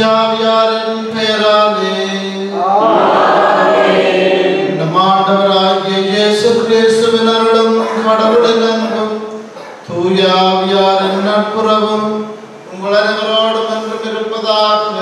தூயாவியாரின் பெயராலே நம் ஆண்டவராகிய இயேசு கிறிஸ்துவின் அருளும் கடவுளின் அன்பும் தூயாவியாரின் நட்புறவும் உங்கள் அனைவரோடும் என்றும் இருப்பதாக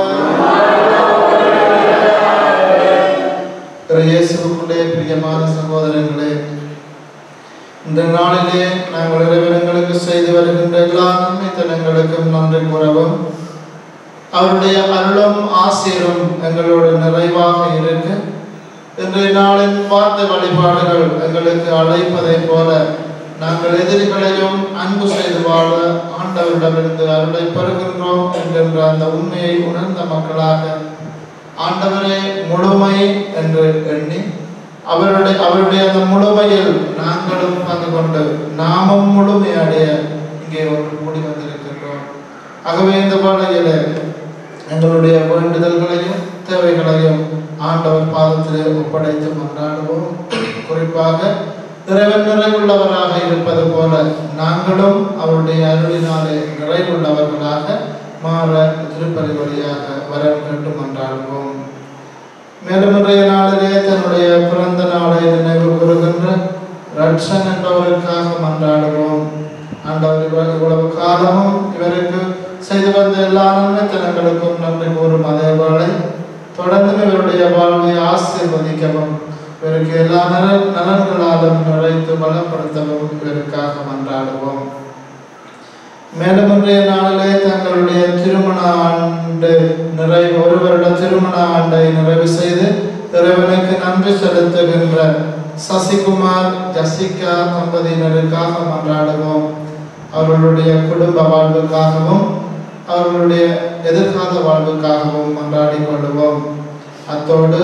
இயேசுக்குள்ளே பிரியமான சகோதரங்களே இந்த நாளிலே நாங்கள் இறைவனங்களுக்கு செய்து வருகின்ற எல்லா நன்மைத்தனங்களுக்கும் நன்றி கூறவும் அவருடைய அருளும் ஆசீரும் எங்களோடு நிறைவாக இருக்க இன்றைய நாளின் வார்த்தை வழிபாடுகள் எங்களுக்கு அழைப்பதைப் போல நாங்கள் எதிரிகளையும் அன்பு செய்து வாழ ஆண்டவரிடமிருந்து அருளை பெறுகின்றோம் என்கின்ற அந்த உண்மையை உணர்ந்த மக்களாக ஆண்டவரே முழுமை என்று எண்ணி அவருடைய அவருடைய அந்த முழுமையில் நாங்களும் பங்கு கொண்டு நாமும் முழுமை அடைய இங்கே ஒன்று கூடி வந்திருக்கின்றோம் ஆகவே இந்த வேளையில எங்களுடைய வேண்டுதல்களையும் தேவைகளையும் ஆண்டவர் பாதத்திலே ஒப்படைத்து மன்றாடுவோம் குறிப்பாக இறைவன் நிறைவுள்ளவராக இருப்பது போல நாங்களும் அவருடைய அருளினாலே நிறைவுள்ளவர்களாக மாற திருப்பதி வழியாக வரம் கேட்டு மன்றாடுவோம் மேலும் இன்றைய நாளிலே தன்னுடைய பிறந்த நாளை நினைவு கூறுகின்ற ரட்சன் என்பவருக்காக மன்றாடுவோம் ஆண்டவர் இவர் இவ்வளவு காலமும் இவருக்கு செய்து வந்த எல்லா நன்மைத்தனங்களுக்கும் நன்றி கூறும் அதே வேளை தொடர்ந்து இவருடைய வாழ்வை ஆசீர்வதிக்கவும் இவருக்கு எல்லா நல நலன்களாலும் நிறைத்து பலப்படுத்தவும் இவருக்காக மன்றாடுவோம் மேலும் இன்றைய நாளிலே தங்களுடைய திருமண ஆண்டு நிறைவு ஒரு வருட திருமண ஆண்டை நிறைவு செய்து இறைவனுக்கு நன்றி செலுத்துகின்ற சசிகுமார் ஜசிகா தம்பதியினருக்காக மன்றாடுவோம் அவர்களுடைய குடும்ப வாழ்வுக்காகவும் அவர்களுடைய எதிர்கால வாழ்வுக்காகவும் மன்றாடி கொள்வோம் அத்தோடு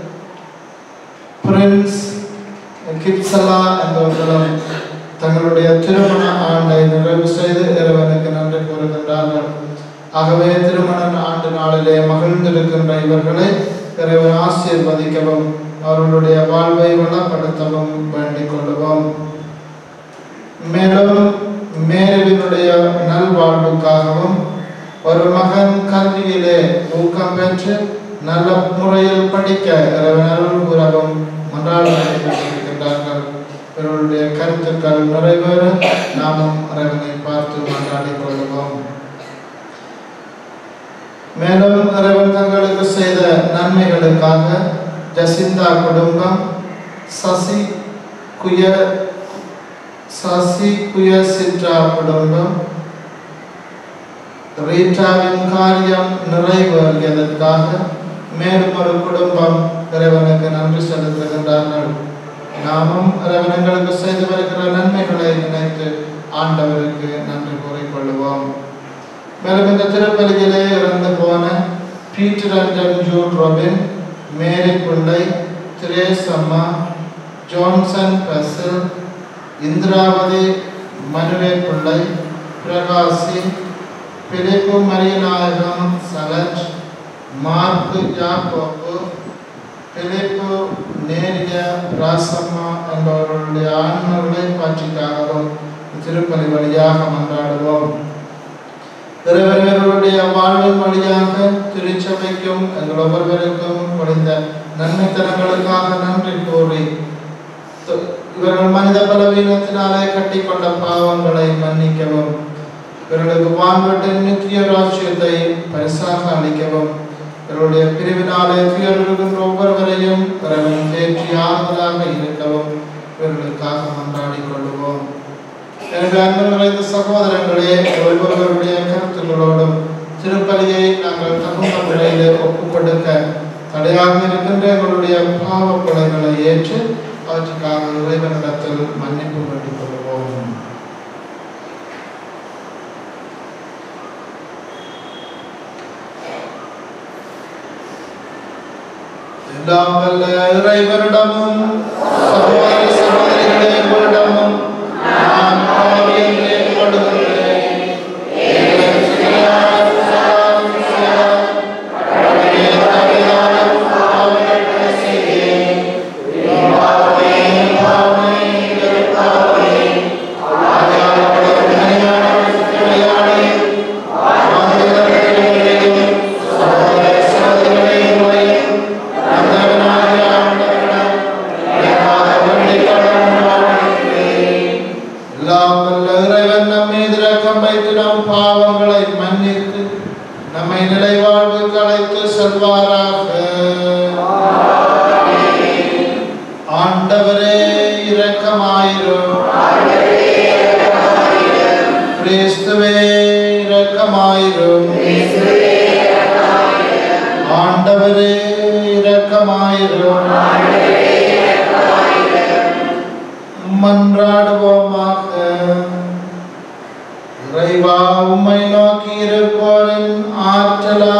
பிரின்ஸ் கிப்சலா என்பவர்களும் தங்களுடைய திருமண ஆண்டை நிறைவு செய்து இறைவனுக்கு நன்றி கூறுகின்றார்கள் ஆகவே திருமண ஆண்டு நாளிலே மகிழ்ந்திருக்கின்ற இவர்களை இறைவன் ஆசீர்வதிக்கவும் அவர்களுடைய வாழ்வை வளப்படுத்தவும் வேண்டிக் கொள்வோம் மேலும் மேருவினுடைய நல்வாழ்வுக்காகவும் ஒரு மகன் கல்வியிலே ஊக்கம் பெற்று நல்ல முறையில் படிக்க இறைவன் அருள் கூறவும் மன்றாடுகின்றார்கள் இவர்களுடைய கருத்துக்கள் நிறைவேற நாமும் இறைவனை பார்த்து மன்றாடிக் கொள்வோம் மேலும் இறைவன் தங்களுக்கு செய்த நன்மைகளுக்காக ஜசிந்தா குடும்பம் சசி குய சசி குய சித்ரா குடும்பம் ரீட்டாவின் காரியம் நிறைவேறியதற்காக மேலும் ஒரு குடும்பம் இறைவனுக்கு நன்றி செலுத்துகின்றார்கள் நாமும் இறைவனங்களுக்கு செய்து வருகிற நன்மைகளை நினைத்து ஆண்டவருக்கு நன்றி கூறிக்கொள்வோம் மேலும் இந்த திருப்பலியிலே இறந்து போன Peter Anton Jude Robin Mary Pillai Therese அம்மா ஜான்சன் பெசல் இந்திராவதி மனுவே பிள்ளை பிரகாசி பிலிப்பு மரியநாயகம் சலஜ் மார்க்கு யாக்கோப்பு பிலிப்பு நேரிய ராசம்மா என்பவர்களுடைய ஆன்மர்களை காட்சிக்காகவும் திருப்பலி வழியாக மன்றாடுவோம் இறைவர்களுடைய வாழ்வின் வழியாக திருச்சபைக்கும் எங்கள் ஒவ்வொருவருக்கும் கொடுத்த நன்மைத்தனங்களுக்காக நன்றி கூறி து- இவர்கள் மனித பலவீனத்தினாலே கட்டிக்கொண்ட பாவங்களை மன்னிக்கவும் இவர்களுக்கு வான்வட்டின் நித்திய ராஜ்யத்தை பரிசாக அளிக்கவும் இவருடைய பிரிவினாலே துயர்கின்ற ஒவ்வொருவரையும் இறைவன் தேற்றி ஆறுதலாக இருக்கவும் இவர்களுக்காக மன்றாடிக் கொள்வோம் எனவே அன்பு நிறைந்த சகோதரங்களே ஒவ்வொருவருடைய கருத்துக்களோடும் திருப்பலியை நாங்கள் தகுந்த முறையில் ஒப்புக் கொடுக்க தடையாக இருக்கின்ற எங்களுடைய பாவ கொலைகளை ஏற்று அவற்றுக்காக இறைவனிடத்தில் மன்னிப்பு வேண்டிக் கொள்வோம் எல்லாம் வல்ல இறைவனிடமும் சகோதர சகோதரிகளே உங்களிடமும் நான் பாவி என்று ஏற்றுக்கொள்கிறேன். எங்கள் சிறியார் சிறார் சிறார் கடவுளே தவிராலும் பாவங்களை செய்தேன். என் பாவமே, என் பாவமே, எங்கள் பாவமே. ஆகையால் கடவுள் கனியான விளையாடி, ஆண்டவரிடத்திலேயும் கிறிஸ்துவே இரக்கமாயிரும் ஆண்டவரே இரக்கமாயிரும் மன்றாடுவோமாக இறைவா உம்மை நோக்கி இருப்போரின் ஆற்றலா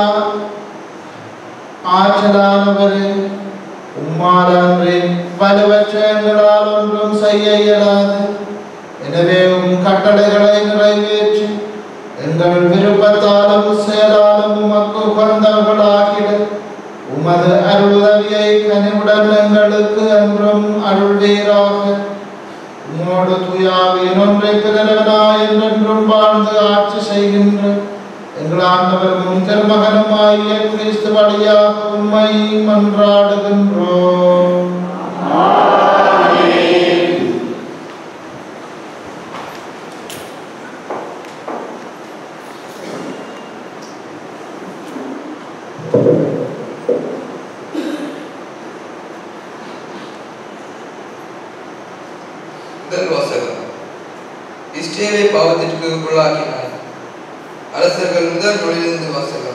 ஆற்றலானவரே உம்மாலன்றி வலுவற்ற எங்களால் ஒன்றும் செய்ய இயலாது எனவே உம் கட்டளைகளை நிறைவேற்றி எங்கள் விருப்பத்தாலும் செயலாலும் உமக்கு உகந்தவர்களாகிட உமது அருளுதவியை கனிவுடன் எங்களுக்கு என்றும் அருள்வீராக உம்மோடு துயாவின் ஒன்றை பிறனாய் என்றென்றும் வாழ்ந்து ஆட்சி செய்கின்ற எங்கள் ஆண்டவர் முன் திருமகனுமாகிய கிறிஸ்து வழியாக உம்மை மன்றாடுகின்றோம் முதல் வாசகம் இஸ்ரேலை பாவத்திற்கு உள்ளாக்கினார் அரசர்கள் முதல் நொழிலிருந்து வாசகம்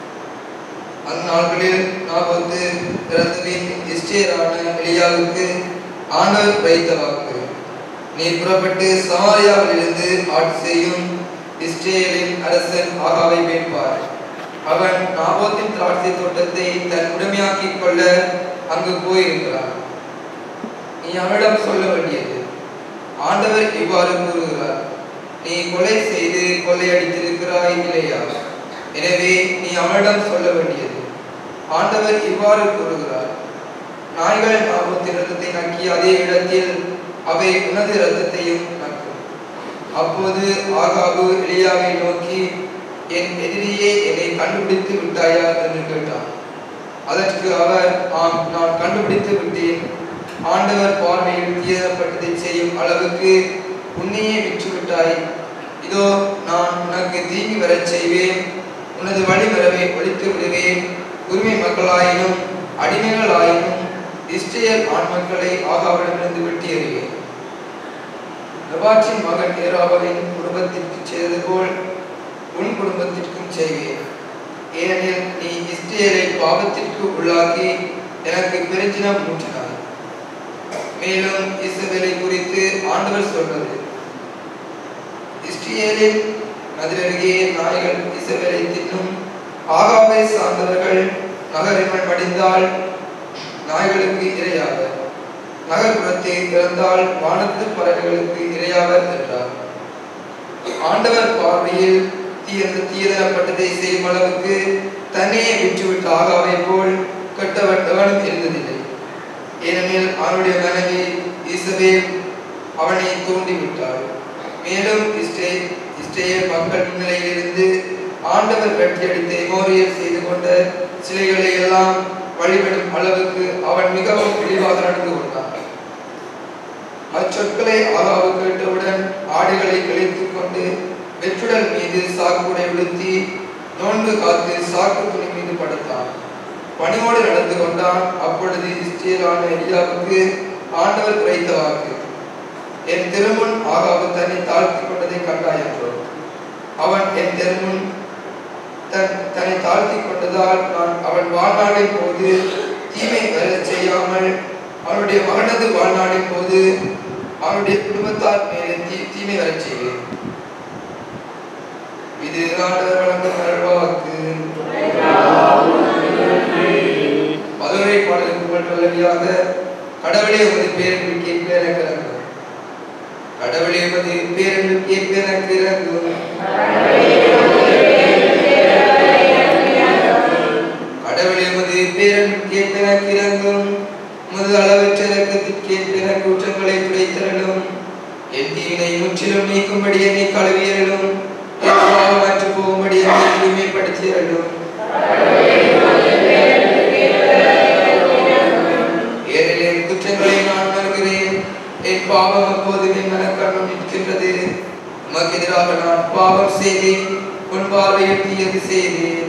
அந்நாட்களில் நாற்பத்து பிறந்தபின் இஸ்ரேலான எலியாவுக்கு ஆண்டவர் வைத்த வாக்கு நீ புறப்பட்டு சமாரியாவிலிருந்து ஆட்சி செய்யும் இஸ்ரேலின் அரசன் ஆகாவை வேட்பார் அவன் நாபோத்தின் திராட்சை தோட்டத்தை தன் உடைமையாக்கிக் கொள்ள அங்கு போயிருக்கிறான் நீ அவனிடம் சொல்ல வேண்டியது ஆண்டவர் இவ்வாறு கூறுகிறார் நீ கொலை செய்து கொள்ளையடித்திருக்கிறாய் இல்லையா எனவே நீ அவனிடம் சொல்ல வேண்டியது ஆண்டவர் இவ்வாறு கூறுகிறார் நாய்கள் நாபத்தின் ரத்தத்தை நக்கிய அதே இடத்தில் அவை உனது ரத்தத்தையும் நக்கும் அப்போது ஆகாபு எலியாவை நோக்கி என் எதிரியே என்னை கண்டுபிடித்து விட்டாயா என்று கேட்டான் அதற்கு அவர் ஆம் நான் கண்டுபிடித்து விட்டேன் ஆண்டவர் பார்வையில் தீரப்பட்டதை செய்யும் அளவுக்கு உன்னையே விற்றுவிட்டாய் இதோ நான் உனக்கு தீங்கி வரச் செய்வேன் உனது வழிவரவை ஒழித்து விடுவேன் உரிமை மக்களாயினும் அடிமைகளாயினும் இஸ்ரேல் ஆண் மக்களை ஆகாவிடமிருந்து வெட்டி எறிவேன் நபாற்றின் மகன் ஏராவலின் குடும்பத்திற்கு செய்தது போல் உன் குடும்பத்திற்கும் செய்வேன் ஏனெனில் நீ இஸ்ரேலை பாவத்திற்கு உள்ளாக்கி எனக்கு பெருஞ்சினம் மூட்டினாய் மேலும் இஸ்ரவேலை குறித்து ஆண்டவர் சொல்வது இஸ்ரேலின் மதிலருகே நாய்கள் இஸ்ரவேலை தின்னும் ஆகாவை சார்ந்தவர்கள் நகரினுள் மடிந்தால் நாய்களுக்கு இரையாவர் நகர்ப்புறத்தை திறந்தால் வானத்து பறவைகளுக்கு இரையாவர் என்றார் ஆண்டவர் பார்வையில் தீர்ந்து தீரப்பட்டதை செய்யும் அளவுக்கு தன்னையே விட்டுவிட்ட ஆகாவை போல் கெட்டவன் எவனும் இருந்ததில்லை ஏனெனில் அவனுடைய மனைவி இசபேல் அவனை தூண்டிவிட்டாள் மேலும் இஸ்ரே இஸ்ரேல் மக்கள் முன்னிலையிலிருந்து ஆண்டவர் வெட்டியடித்த எமோரியர் செய்து கொண்ட சிலைகளை எல்லாம் வழிபடும் அளவுக்கு அவன் மிகவும் தெளிவாக நடந்து கொண்டான் அச்சொற்களை ஆகாவு கேட்டவுடன் ஆடுகளை கிழித்துக் கொண்டு வெற்றுடல் மீது சாக்குடை உடுத்தி நோன்பு காத்து சாக்கு துணி மீது படுத்தான் பணியோடு நடந்து கொண்டான் அப்பொழுது இஸ்ரேலான எலியாவுக்கு ஆண்டவர் குறைத்த வாக்கு என் திருமுன் ஆகாவு தன்னை தாழ்த்தி கொண்டதை கண்டாய் என்றோ அவன் என் திருமுன் தன் தன்னை தாழ்த்தி கொண்டதால் நான் அவன் வாழ்நாளின் போது தீமை வரச் செய்யாமல் அவனுடைய மகனது வாழ்நாளின் போது அவனுடைய குடும்பத்தார் மேலே தீ தீமை வரச் செய்வேன் இது ஆண்டவர் வழங்கும் நல்வாக்கு மதுரை பாடலுக்கு புகழ்வழியாக கடவுளே உமது பேரன்பு கேட்ப எனக்கு இறங்கும் கடவுளே உமது பேரன்பு கேட்ப எனக்கு இறங்கும் கடவுளே உமது பேரன்பு கேட்ப எனக்கு இறங்கும் உமது அளவற்ற இறக்கத்திற்கேற்ப எனக்கு குற்றங்களை துடைத்தரலும் என் தீவினை முற்றிலும் நீக்கும்படி என்னை கழுவியறலும் என் பாவம் அற்று போகும்படி என்னை தூய்மைப்படுத்தியறலும் ஏனில் என் குற்றங்களை நான் உணர்கிறேன் என் பாவம் அப்போது என் மனக்கண்ணம் நிற்கின்றது உமக்கு எதிராக நான் பாவம் செய்தேன் உன் பார்வையில் தீயது செய்தேன்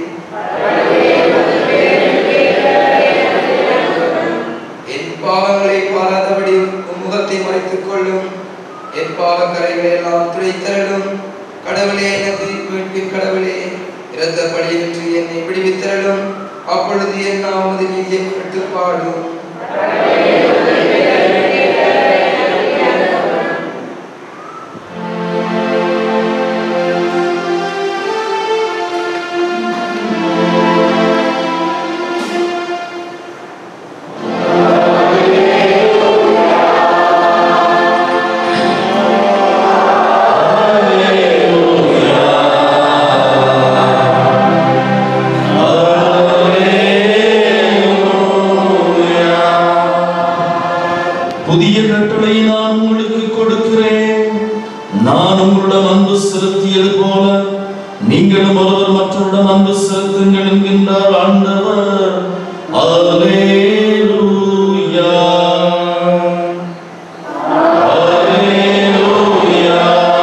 என் பாவங்களை பாராதபடி உன் முகத்தை மறைத்துக் கொள்ளும் என் பாவக்கரைகளை எல்லாம் துடைத்தரலும் கடவுளே எனது மீட்பின் கடவுளே இறந்த பழியின்றி என்னை விடுவித்தரலும் அப்பொழுது என் நாமது நீதியை பெற்று பாடும் புதிய கட்டளை நான் உங்களுக்கு கொடுக்கிறேன் நான் உங்களிடம் அன்பு செலுத்தியது போல நீங்களும் ஒருவர் மற்றவரிடம் அன்பு செலுத்துங்கள் என்கின்றார் ஆண்டவர் அல்லேலூயா அல்லேலூயா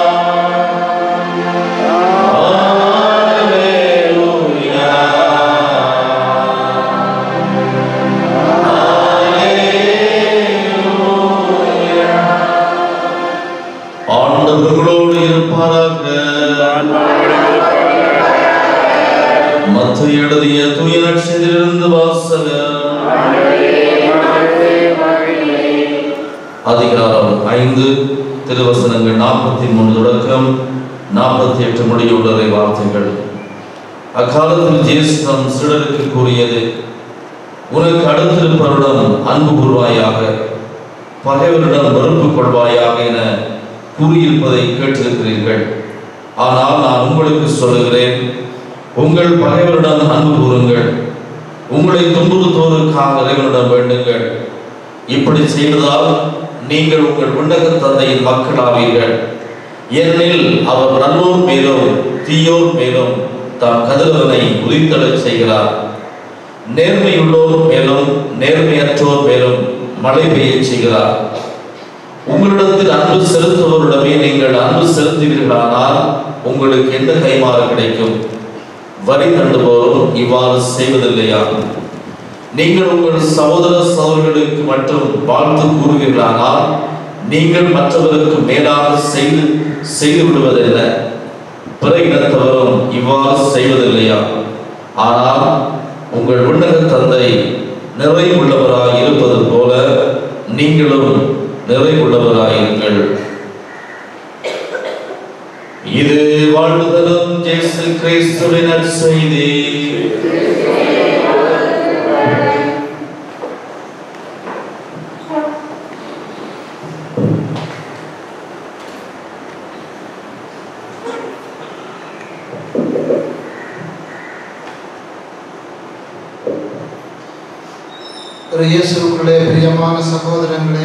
ஆண்டவர்களோடு இருப்பாராக மத்திய எழுதிய தூய நட்சத்திலிருந்து வாசகர் அதிகாரம் ஐந்து திருவசனங்கள் நாற்பத்தி மூணு தொடக்கம் நாற்பத்தி எட்டு முடியுள்ளதை வார்த்தைகள் அக்காலத்தில் ஜேசுதம் சிலருக்கு கூறியது உனக்கு அடுத்திருப்பவரிடம் அன்பு கூறுவாயாக பகைவரிடம் வெறுப்பு கொள்வாயாக என கூறியிருப்பதை கேட்டிருக்கிறீர்கள் ஆனால் நான் உங்களுக்கு சொல்லுகிறேன் உங்கள் பகைவரிடம் அன்பு கூறுங்கள் உங்களை துன்புறுத்தோருக்காக இறைவனிடம் வேண்டுங்கள் இப்படி செய்வதால் நீங்கள் உங்கள் விண்ணக தந்தையின் மக்களாவீர்கள் ஏனெனில் அவர் நல்லோர் மேலும் தீயோர் மேலும் தம் கதிரவனை உதித்தலச் செய்கிறார் நேர்மையுள்ளோர் மேலும் நேர்மையற்றோர் மேலும் மழை பெய்யச் செய்கிறார் உங்களிடத்தில் அன்பு செலுத்துவோரிடமே நீங்கள் அன்பு செலுத்துவீர்களானால் உங்களுக்கு என்ன கைமாறு கிடைக்கும் வரி தண்டுபவரும் இவ்வாறு செய்வதில்லையா நீங்கள் உங்கள் சகோதர சகோதரர்களுக்கு மட்டும் வாழ்த்து கூறுவீர்களானால் நீங்கள் மற்றவருக்கு மேலாக செய்து செய்து விடுவதில்லை பிற இனத்தவரும் இவ்வாறு செய்வதில்லையா ஆனால் உங்கள் விண்ணக தந்தை நிறைவுள்ளவராய் இருப்பது போல நீங்களும் நிறைவுள்ளவராயிருங்கள் இது வாழ்வுதலும் ஜேசு கிறிஸ்துவின் செய்தி ஒரு இயேசுக்குள்ளே பிரியமான சகோதரங்களே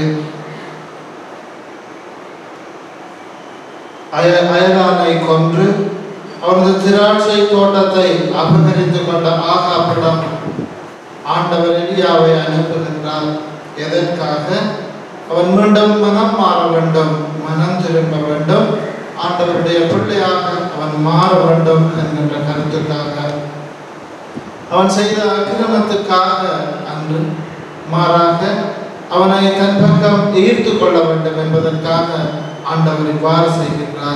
அய அயலானை கொன்று அவரது திராட்சை தோட்டத்தை அபகரித்து கொண்ட ஆகாப்பிடம் ஆண்டவர் எலியாவை அனுப்புகின்றார் எதற்காக அவன் மீண்டும் மனம் மாற வேண்டும் மனம் திரும்ப வேண்டும் ஆண்டவருடைய பிள்ளையாக அவன் மாற வேண்டும் என்கின்ற கருத்துக்காக அவன் செய்த அக்கிரமத்துக்காக அன்று மாறாக அவனை தன் பக்கம் ஈர்த்து கொள்ள வேண்டும் என்பதற்காக ஆண்டவர் இவ்வாறு செய்கின்றார்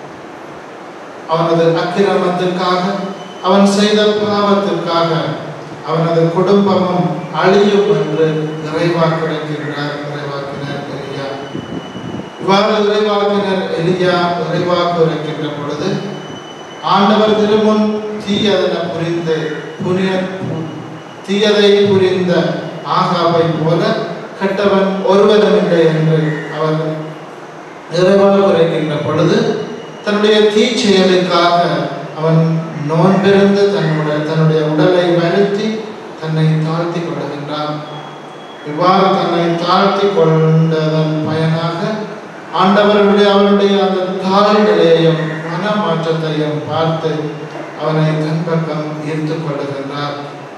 அவனது அக்கிரமத்திற்காக அவன் செய்த பாவத்திற்காக அவனது குடும்பமும் அழியும் என்று இறைவாக்குரைக்கின்றார் இறைவாக்கினர் எலியா இவ்வாறு இறைவாக்கினர் எலியா இறைவாக்கு உரைக்கின்ற பொழுது ஆண்டவர் திருமுன் தீயதென புரிந்து புனிய தீயதை புரிந்த ஆகாவை போல கெட்டவன் ஒருவனும் இல்லை என்று அவர் நிறைவாக உரைக்கின்ற பொழுது தன்னுடைய தீச்செயலுக்காக அவன் நோன்பிருந்து தன்னுடைய தன்னுடைய உடலை வருத்தி தன்னை தாழ்த்தி கொள்கின்றான் இவ்வாறு தன்னை தாழ்த்தி கொண்டதன் பயனாக ஆண்டவருடைய அவருடைய அந்த தாழ் நிலையையும் மன மாற்றத்தையும் பார்த்து அவனை தன் பக்கம் ஈர்த்து கொள்ளுகின்றார்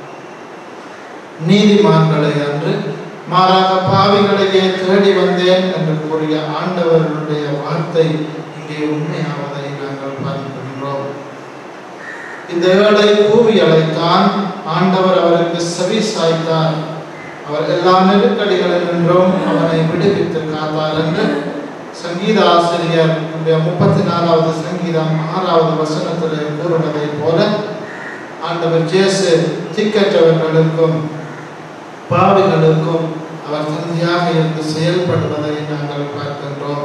நீதிமான்களை அன்று மாறாக பாவிகளையே தேடி வந்தேன் என்று கூறிய ஆண்டவர்களுடைய வார்த்தை இங்கே உண்மையாவதை நாங்கள் பார்க்கின்றோம் இந்த ஏழை கூவி அழைத்தான் ஆண்டவர் அவருக்கு செவி சாய்த்தார் அவர் எல்லா நெருக்கடிகளில் நின்றும் அவனை விடுவித்து காத்தார் என்று சங்கீத ஆசிரியர் முப்பத்தி நாலாவது சங்கீதம் ஆறாவது வசனத்திலே கூறுவதை போல ஆண்டவர் ஜேசு திக்கற்றவர்களுக்கும் பாவிகளுக்கும் அவர் தந்தையாக இருந்து செயல்படுவதை நாங்கள் பார்க்கின்றோம்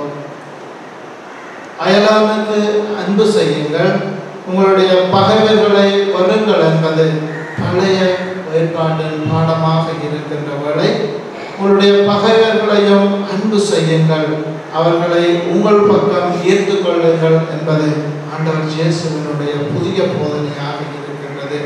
அயலானுக்கு அன்பு செய்யுங்கள் உங்களுடைய பகைவர்களை வருங்கள் என்பது பழைய ஏற்பாட்டின் பாடமாக இருக்கின்ற வேளை உங்களுடைய பகைவர்களையும் அன்பு செய்யுங்கள் அவர்களை உங்கள் பக்கம் ஈர்த்து கொள்ளுங்கள் என்பது ஆண்டவர் இயேசுவினுடைய புதிய போதனையாக இருக்கின்றது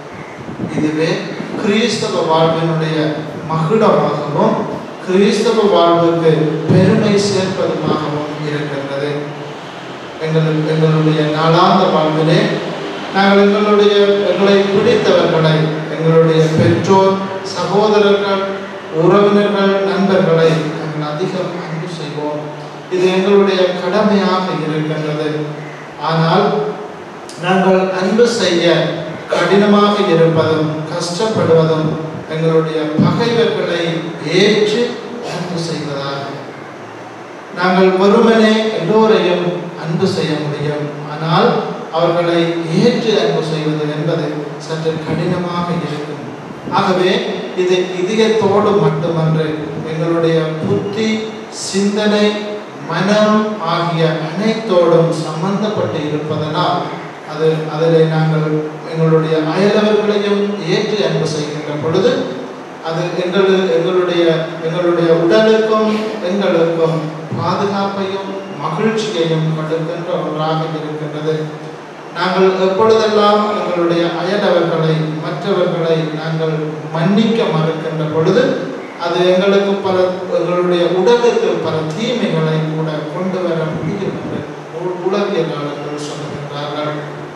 இதுவே கிறிஸ்தவ வாழ்வினுடைய மகுடமாகவும் கிறிஸ்தவ வாழ்வுக்கு பெருமை சேர்ப்பதுமாகவும் இருக்கின்றது எங்கள் எங்களுடைய நாளாந்த வாழ்விலே நாங்கள் எங்களுடைய எங்களை பிடித்தவர்களை எங்களுடைய பெற்றோர் சகோதரர்கள் உறவினர்கள் நண்பர்களை நாங்கள் அதிகம் அன்பு செய்வோம் இது எங்களுடைய கடமையாக இருக்கின்றது ஆனால் நாங்கள் அன்பு செய்ய கடினமாக இருப்பதும் கஷ்டப்படுவதும் எங்களுடைய பகைவர்களை ஏற்று அன்பு செய்வதாகும் நாங்கள் வெறுமனே எல்லோரையும் அன்பு செய்ய முடியும் ஆனால் அவர்களை ஏற்று அன்பு செய்வது என்பது சற்று கடினமாக இருக்கும் ஆகவே இது இதயத்தோடு மட்டுமன்று எங்களுடைய புத்தி சிந்தனை மனம் ஆகிய அனைத்தோடும் சம்பந்தப்பட்டு இருப்பதனால் அது அதில் நாங்கள் எங்களுடைய அயலவர்களையும் ஏற்று அன்பு செய்கின்ற பொழுது அது எங்கள் எங்களுடைய எங்களுடைய உடலுக்கும் எங்களுக்கும் பாதுகாப்பையும் மகிழ்ச்சியையும் கொடுக்கின்ற ஒன்றாக இருக்கின்றது நாங்கள் எப்பொழுதெல்லாம் எங்களுடைய அயலவர்களை மற்றவர்களை நாங்கள் மன்னிக்க மறுக்கின்ற பொழுது அது எங்களுக்கு பல எங்களுடைய உடலுக்கு பல தீமைகளை கூட கொண்டு வர முடியும் என்று உ- உளவியலாளர்கள் சொல்லுகின்றார்கள்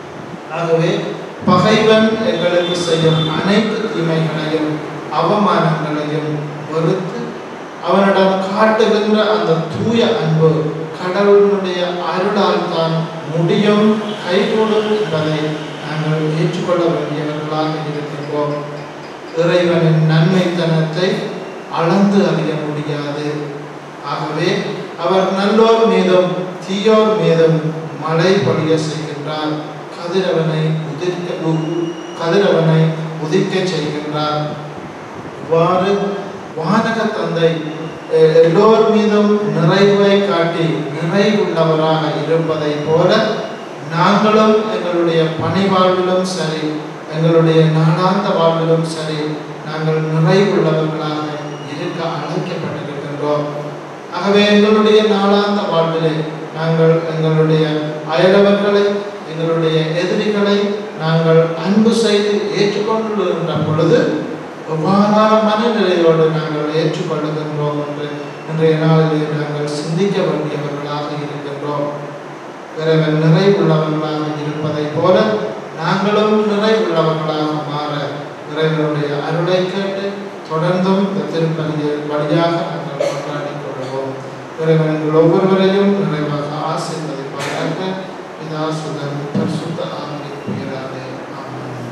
ஆகவே பகைவன் எங்களுக்கு செய்யும் அனைத்து தீமைகளையும் அவமானங்களையும் வெறுத்து அவனிடம் காட்டுகின்ற அந்த தூய அன்பு கடவுளுடைய அருளால் தான் முடியும் கைகூடும் என்பதை நாங்கள் ஏற்றுக்கொள்ள வேண்டியவர்களாக இருக்கின்றோம் இறைவனின் நன்மைத்தனத்தை அளந்து அறிய முடியாது ஆகவே அவர் நல்லோர் மீதும் தீயோர் மீதும் மழை பொழிய செய்கின்றார் கதிரவனை உதிர்க்க உ- கதிரவனை உதிக்க செய்கின்றார் இவ்வாறு வானக தந்தை எ- எல்லோர் மீதும் நிறைவை காட்டி நிறைவுள்ளவராக இருப்பதை போல நாங்களும் எங்களுடைய பணி வாழ்விலும் சரி எங்களுடைய நாளாந்த வாழ்விலும் சரி நாங்கள் நிறைவுள்ளவர்களாக இருக்க அழைக்கப்பட்டிருக்கின்றோம் ஆகவே எங்களுடைய நாளாந்த வாழ்விலே நாங்கள் எங்களுடைய அயலவர்களை எங்களுடைய எதிரிகளை நாங்கள் அன்பு செய்து ஏற்றுக்கொண்டுகின்ற பொழுது எவ்வாறான மனநிலையோடு நாங்கள் ஏற்றுக்கொள்ளுகின்றோம் என்று இன்றைய நாளிலே நாங்கள் சிந்திக்க வேண்டியவர்களாக இருக்கின்றோம் இறைவன் நிறைவுள்ளவர்களாக இருப்பதை போல நாங்களும் நிறைவுள்ளவர்களாக மாற இறைவனுடைய அருளை கேட்டு தொடர்ந்தும் இந்த திருப்பலியில் வழியாக நாங்கள் கொண்டாடிக் கொள்வோம் இறைவன் எங்கள் ஒவ்வொருவரையும் நிறைவாக ஆசீர்வதிப்பாராக பிதா சுதன் பரிசுத்த ஆவியின் பெயராலே ஆமென்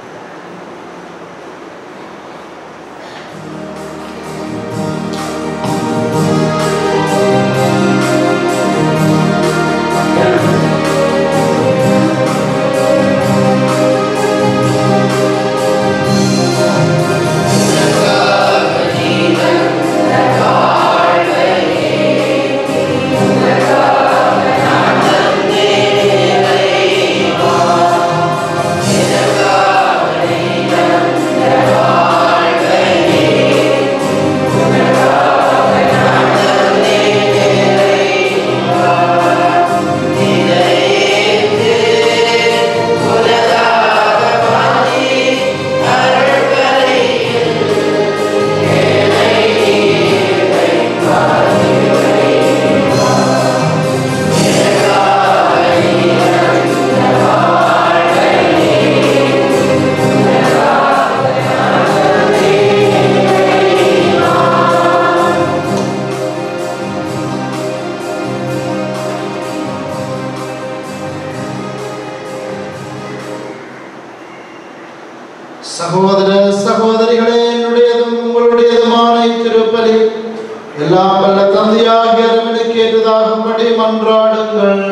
சகோதர சகோதரிகளே என்னுடையதும் உங்களுடையதுமான திருப்பலி எல்லாம் வல்ல தந்தையாகிய இறைவனுக்கு ஏற்றதாகும்படி மன்றாடுங்கள்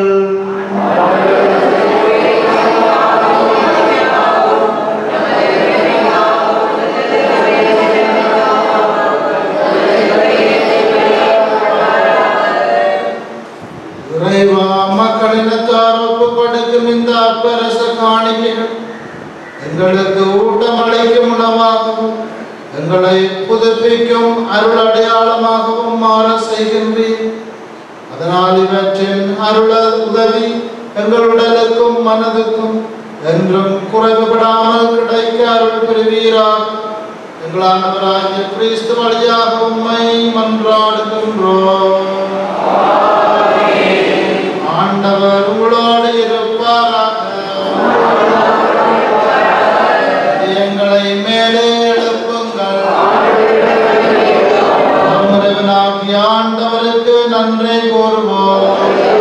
இறைவா மக்களினத்தார் ஒப்புக்கொடுக்கும் இந்த அப்பரச காணிக்கைகள் எங்களுக்கு ஊட்டமளிக்கும் உணவாகவும் எங்களை புதுப்பிக்கும் அருள் அடையாளமாகவும் மாற செய்கின்றீர் அதனால் இவற்றின் அருள உதவி எங்கள் உடலுக்கும் மனதுக்கும் என்றும் குறைவுபடாமல் கிடைக்க அருள் பெறுவீராக எங்கள் ஆண்டவராகிய கிறிஸ்து வழியாக உம்மை மன்றாடுகின்றோம் ஆண்டவர் உங்களோடு இருப்பாராக எங்களை மேலே எழுப்புங்கள் நம் இறைவனாகிய ஆண்டவருக்கு நன்றி கூறுவோம்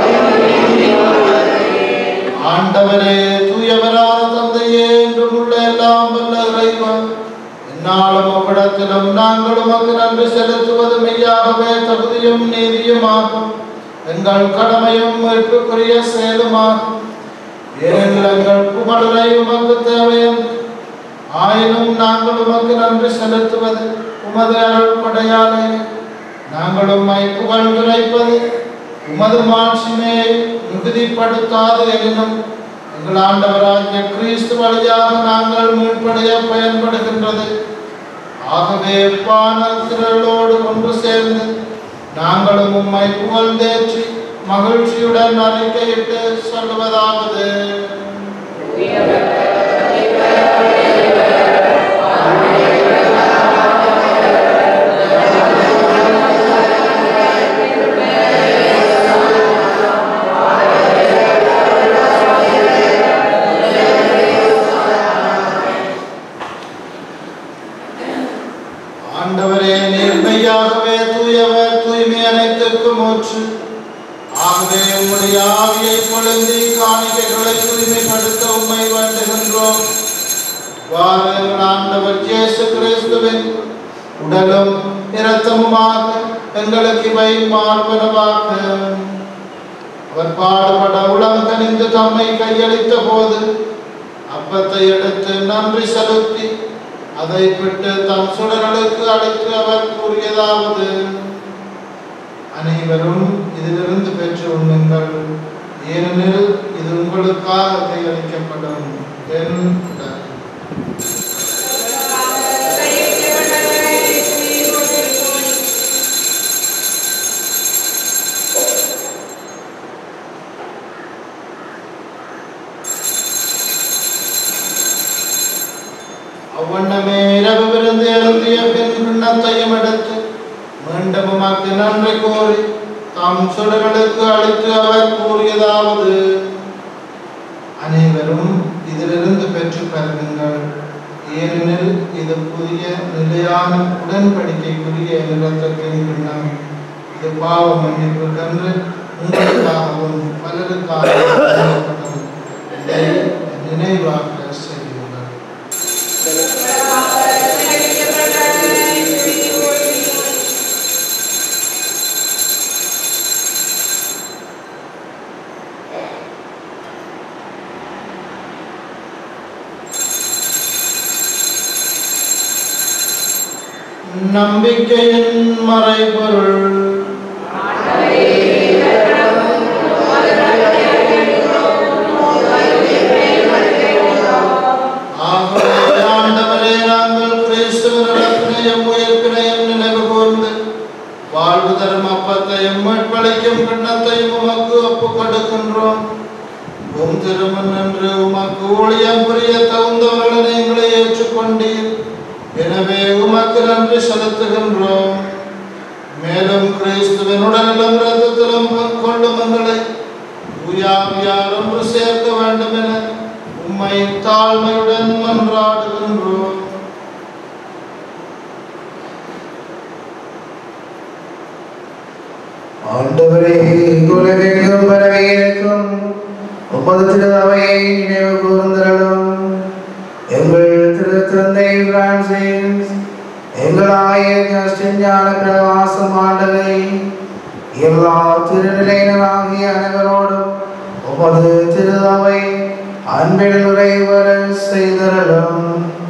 ஆண்டவரே தூயவரான தந்தையே என்றும் உள்ள எல்லாம் வல்ல இறைவன் என்னாலும் அவ்விடத்திலும் நாங்கள் உமக்கு நன்றி செலுத்துவது மெய்யாகவே தகுதியும் நீதியுமாகும் எங்கள் கடமையும் மீட்புக்குரிய செயலுமாகும் ஏனெனில் எங்கள் புகழை உமக்கு தேவையும் ஆயினும் நாங்கள் உமக்கு நன்றி செலுத்துவது உமது அருள் கொடையாலே நாங்கள் உம்மை புகழ்ந்துரைப்பது உமது மாட்சிமையை மிகுதிப்படுத்தாது எனினும் எங்கள் ஆண்டவராகிய கிறிஸ்து வழியாக நாங்கள் மீட்படைய பயன்படுகின்றது ஆகவே பானத்திரளோடு ஒன்று சேர்ந்து நாங்களும் உம்மை புகழ்ந்தேற்றி மகிழ்ச்சியுடன் அறிக்கையிட்டு சொல்லுவதாவது ஆண்டவரே நீர் மெய்யாகவே தூயவர் தூய்மை அனைத்துக்கும் ஊற்று ஆகவே உம்முடைய ஆவியை பொழுந்தி காணிக்கைகளை தூய்மைப்படுத்த உம்மை வேண்டுகின்றோம் வாருங்கள் ஆண்டவர் இயேசு கிறிஸ்துவின் உடலும் இரத்தமுமாக எங்களுக்கு இவை மார்பனவாக அவர் பாடுபட உளம் கனிந்து தம்மை கையளித்த போது அப்பத்தை எடுத்து நன்றி செலுத்தி அதை விட்டு தம் சுடர்களுக்கு அழைத்து அவர் கூறியதாவது அனைவரும் இதிலிருந்து பெற்று உண்ணுங்கள் ஏனெனில் இது உங்களுக்காக கையளிக்கப்படும் என் உடல். அவ்வண்ணமே இரவு விருந்து எழுதிய பின் கிண்ணத்தையும் எடுத்து மீண்டும் உமக்கு நன்றி கூறி தம் சுடர்களுக்கு அளித்து அவர் கூறியதாவது அனைவரும் இதிலிருந்து பெற்று பருகுங்கள் ஏனெனில் இது புதிய நிலையான உடன்படிக்கைக்குரிய நிறத்தத்தின் கிண்ணம் இது பாவ மன்னிப்புக்கென்று உங்களுக்காகவும் பலருக்காகவும் வழங்கப்பட்டது. இதை நினைவாக செய்யுங்கள் நம்பிக்கையின் மறைபொருள் ஆகவே ஆண்டவரே நாங்கள் கிறிஸ்துவனிடத்தினையும் உயிர்ப்பினையும் நினைவு கூர்ந்து வாழ்வு தரும் அப்பத்தையும் மீட்பளிக்கும் கிண்ணத்தையும் உமக்கு ஒப்புக் கொடுக்கின்றோம் உம் திருமண் என்று உமக்கு ஊழியம் புரிய தகுந்தவர்களை நீங்களே ஏற்றுக்கொண்டீர் எனவே உமக்கு நன்றி செலுத்துகின்றோம் மேலும் கிறிஸ்துவின் உடலிலும் இரத்தத்திலும் கொள்ளும் எங்களை தூயாவியார் ஒன்று சேர்க்க வேண்டும் என உம்மை தாழ்மையுடன் மன்றாடுகின்றோம் ஆண்டவரே உலகெங்கும் பரவி இருக்கும் உமது திரு அவையை நினைவு கூர்ந்தருளும் எங்கள் திரு தந்தை பிரான்சிஸ் எங்கள் ஆய ஜஸ்டின் ஞான பிரகாசம் ஆண்டவை எல்லா திருநிலையினராகிய அனைவரோடும் உமது திருதாவை அன்பில் நிறைவர செய்தரலும்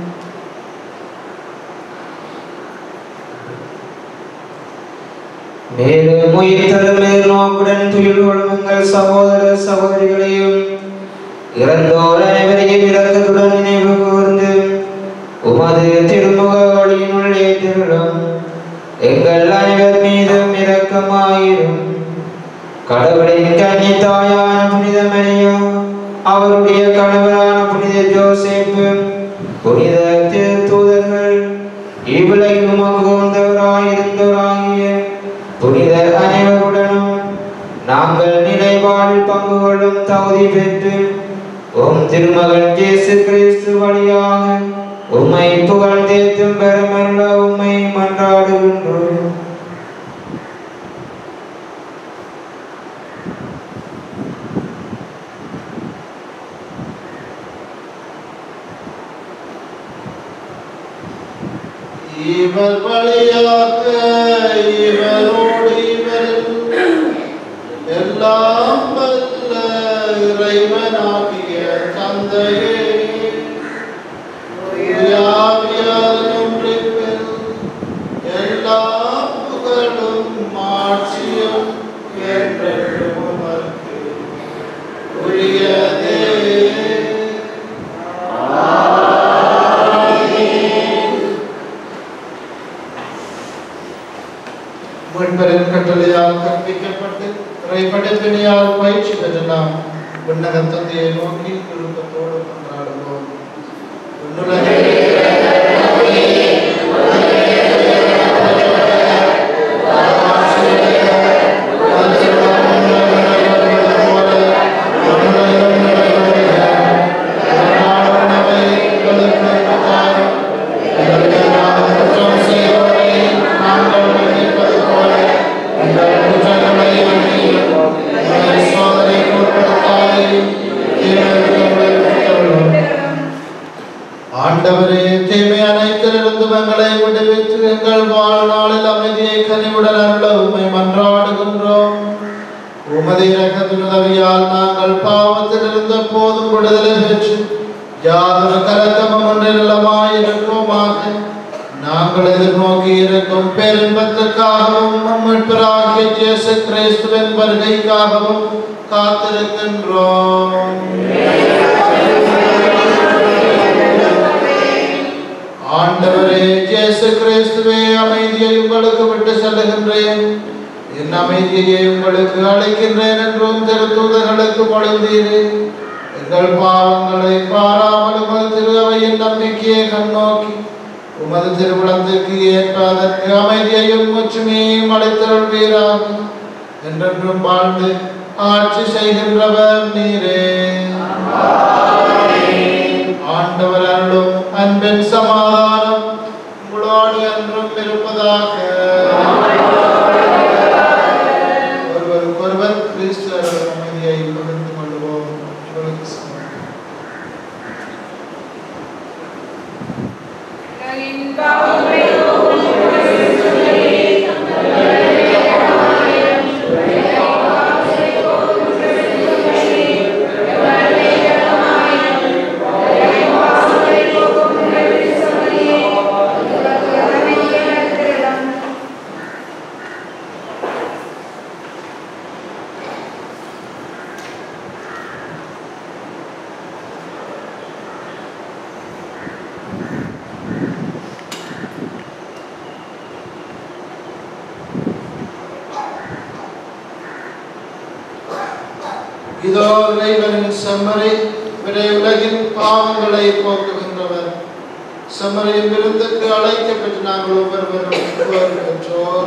மேலும் உயிர்த்தலும் நோக்குடன் துயில் கொள்ளும் உங்கள் சகோதர சகோதரிகளையும் இறந்தோர் அனைவரையும் இரக்கத்துடன் நினைவு கூர்ந்து உமது திருமுக ஒளியினுள் ஏற்றிருளும் எங்கள் அனைவர் மீதும் இரக்கமாயிரும் கடவுளின் கன்னி தாயான புனித மரியா அவருடைய கணவரான புனித ஜோசேப்பு புனித திருத்தூதர்கள் இவ்வுலகில் உமக்கு உகந்தவராயிருந்தவராகிய புனித அனைவருடனும் நாங்கள் நிலைவாழ்வில் பங்கு கொள்ளும் தகுதி பெற்று உம் திருமகன் இயேசு கிறிஸ்து வழியாக உம்மை புகழ்ந்தேத்தும் பெருமருள உம்மை மன்றாடுகின்றோம் இவர் வழியாக இவரோடு இவரில் எல்லாம் வல்ல இறைவனாகிய தந்தையே யாவியாரும் எல்லா புகழும் மாட்சியும் என்றென்றும் உமக்கு உரியதே முன்பரின் கட்டளையால் கற்பிக்கப்பட்டு இறைப்படைப்பினையால் பயிற்சி பெற்ற நாம் விண்ணக தந்தையை நோக்கி விருப்பத்தோடு கொண்டாடுவோம் விண்ணுலகிலே ஆண்டவரே தீமை அனைத்திலிருந்து எங்களை விடுவித்து எங்கள் வாழ்நாளில் அமைதியை கனிவுடன் அருள உம்மை மன்றாடுகின்றோம் உமது இரக்கத்தின் உதவியால் நாங்கள் பாவத்திலிருந்த போதும் விடுதலை பெற்று யாதொரு கலக்கமும் ஒன்றில்லமாய் இருப்போமாக நாங்கள் எதிர்நோக்கி இருக்கும் பேரின்பத்துக்காகவும் நம்மிற்பராகிய இயேசு கிறிஸ்துவின் வருகைக்காகவும் காத்திருக்கின்றோம் ஆண்டவரே இயேசு கிறிஸ்துவே அமைதியை உங்களுக்கு விட்டு செல்லுகின்றேன் என் அமைதியை உங்களுக்கு அளிக்கின்றேன் என்றும் திருத்தூதர்களுக்கு பொழுந்தீரே எங்கள் பாவங்களை பாராமல் உமது திருவையின் நம்பிக்கையை கண்ணோக்கி உமது திருவிழத்திற்கு ஏற்ப அதற்கு அமைதியையும் முற்றுமையையும் அளித்தருள்வீராக என்றென்றும் வாழ்ந்து ஆட்சி செய்கின்றவர் நீரே ஆண்டவர் அருளும் அன்பின் சமாதானம் உங்களோடு என்றும் இருப்பதாக ஒருவருக்கொருவர் கிறிஸ்து அருள் அமைதியை பகிர்ந்து கொள்வோம் உங்களுக்கு சமம் இதோ இறைவனின் செம்மறி விரை உலகின் பாவங்களை போக்குகின்றவர் செம்மறியின் விருந்துக்கு அழைக்கப்பட்டு நாங்கள் ஒவ்வொருவரும் ஒவ்வொரு பெற்றோர்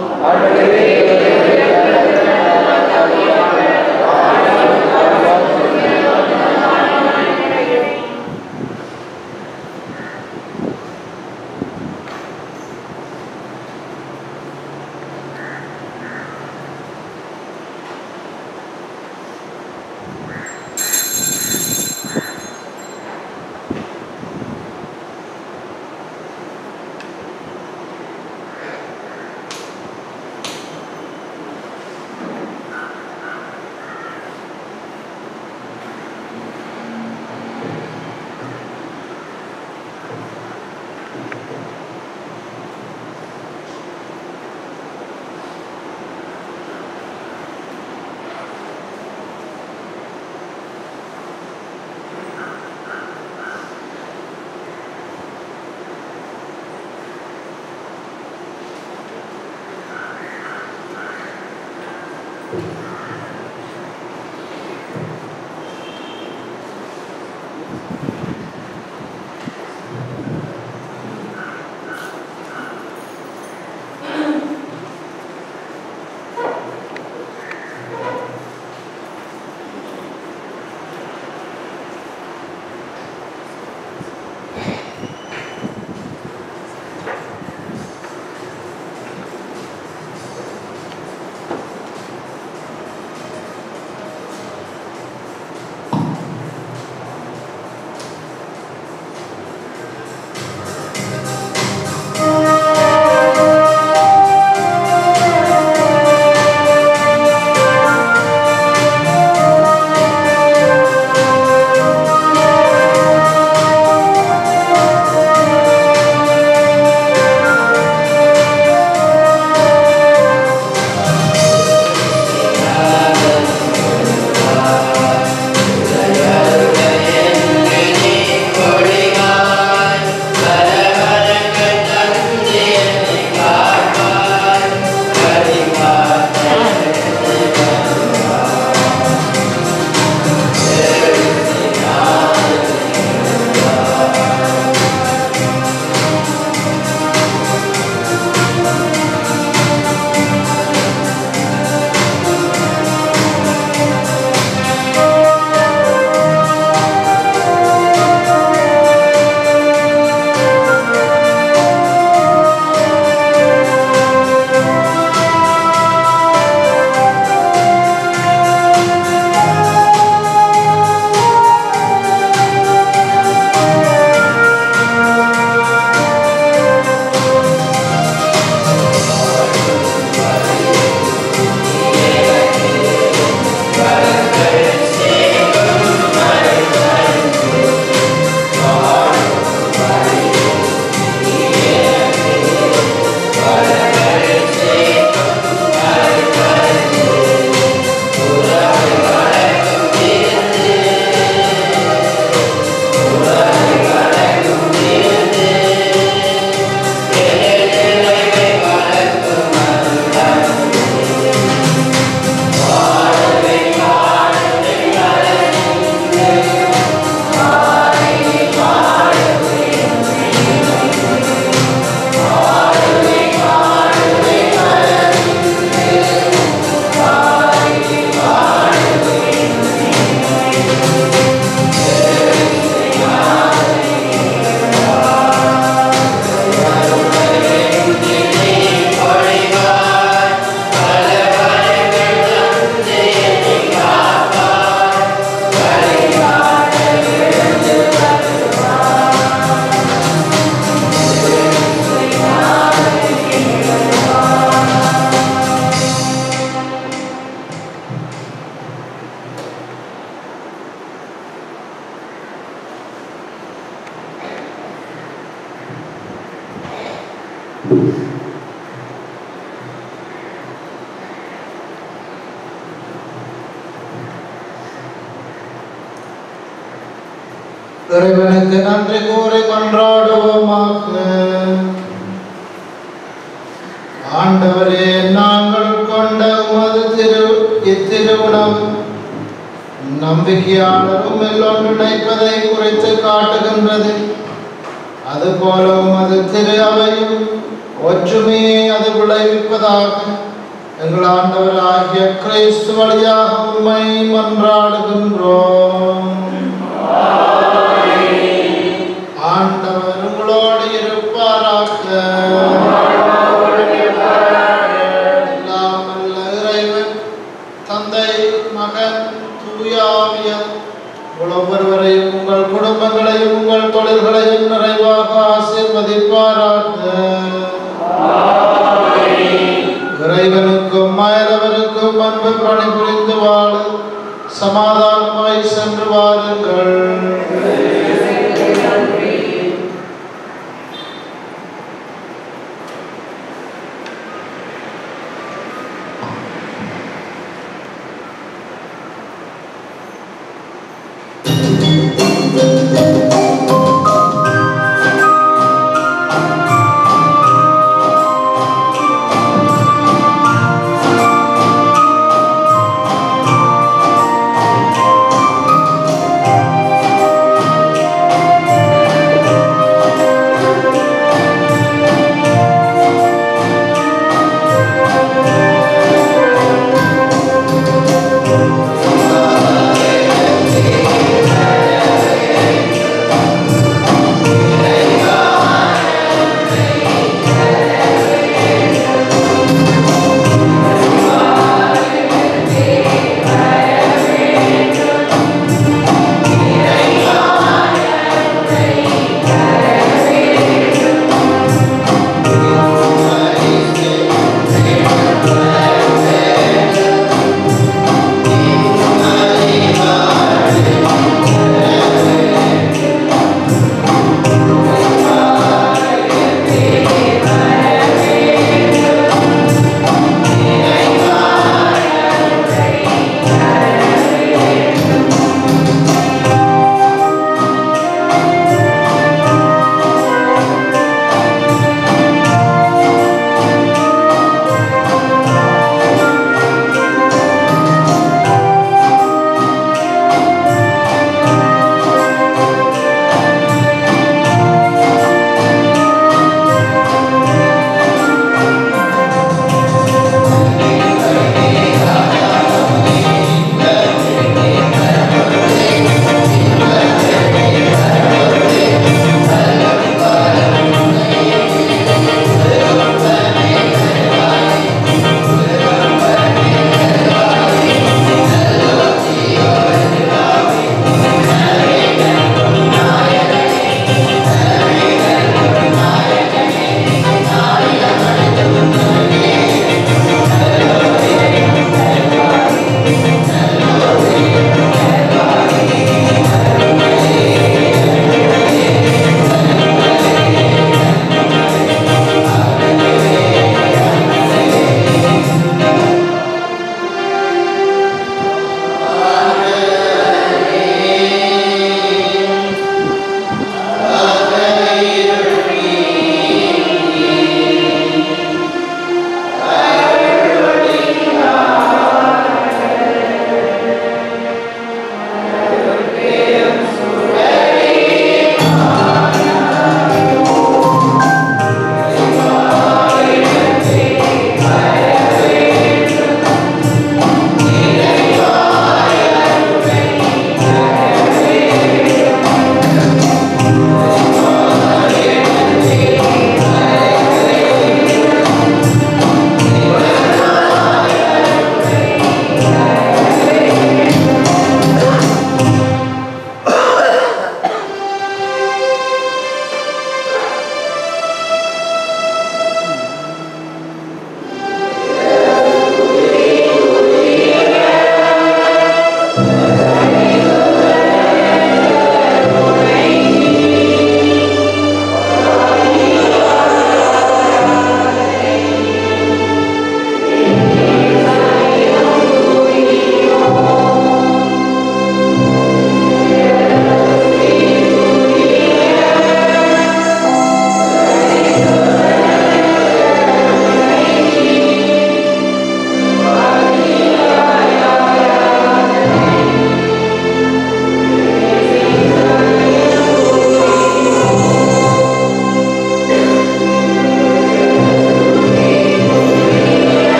இறைவனுக்கு நன்றி கூறி கொண்டாடுவோமாக ஆண்டவரே நாங்கள் கொண்ட உமது திரு இத்திருவுணம் நம்பிக்கையாளரும் எல்லோரும் நினைப்பதை குறித்து காட்டுகின்றது அதுபோல உமது திரு அவையும் ஒற்றுமையை அது விளைவிப்பதாக எங்கள் ஆண்டவர் ஆகிய கிறிஸ்து வழியாக உண்மை மன்றாடுகின்றோம் ஆண்டவர் உங்களோடு இருப்பாராக எல்லாம் வல்ல இறைவன் தந்தை மகன் தூயாவியர் உங்கள் ஒவ்வொருவரையும் உங்கள் குடும்பங்களையும் உங்கள் தொழில்களையும் நிறைவாக ஆசீர்வதிப்பாராக இறைவனுக்கும் மயலவருக்கும் அன்பு பணி புரிந்து வாழ சமாதானமாய் சென்று வாருங்கள்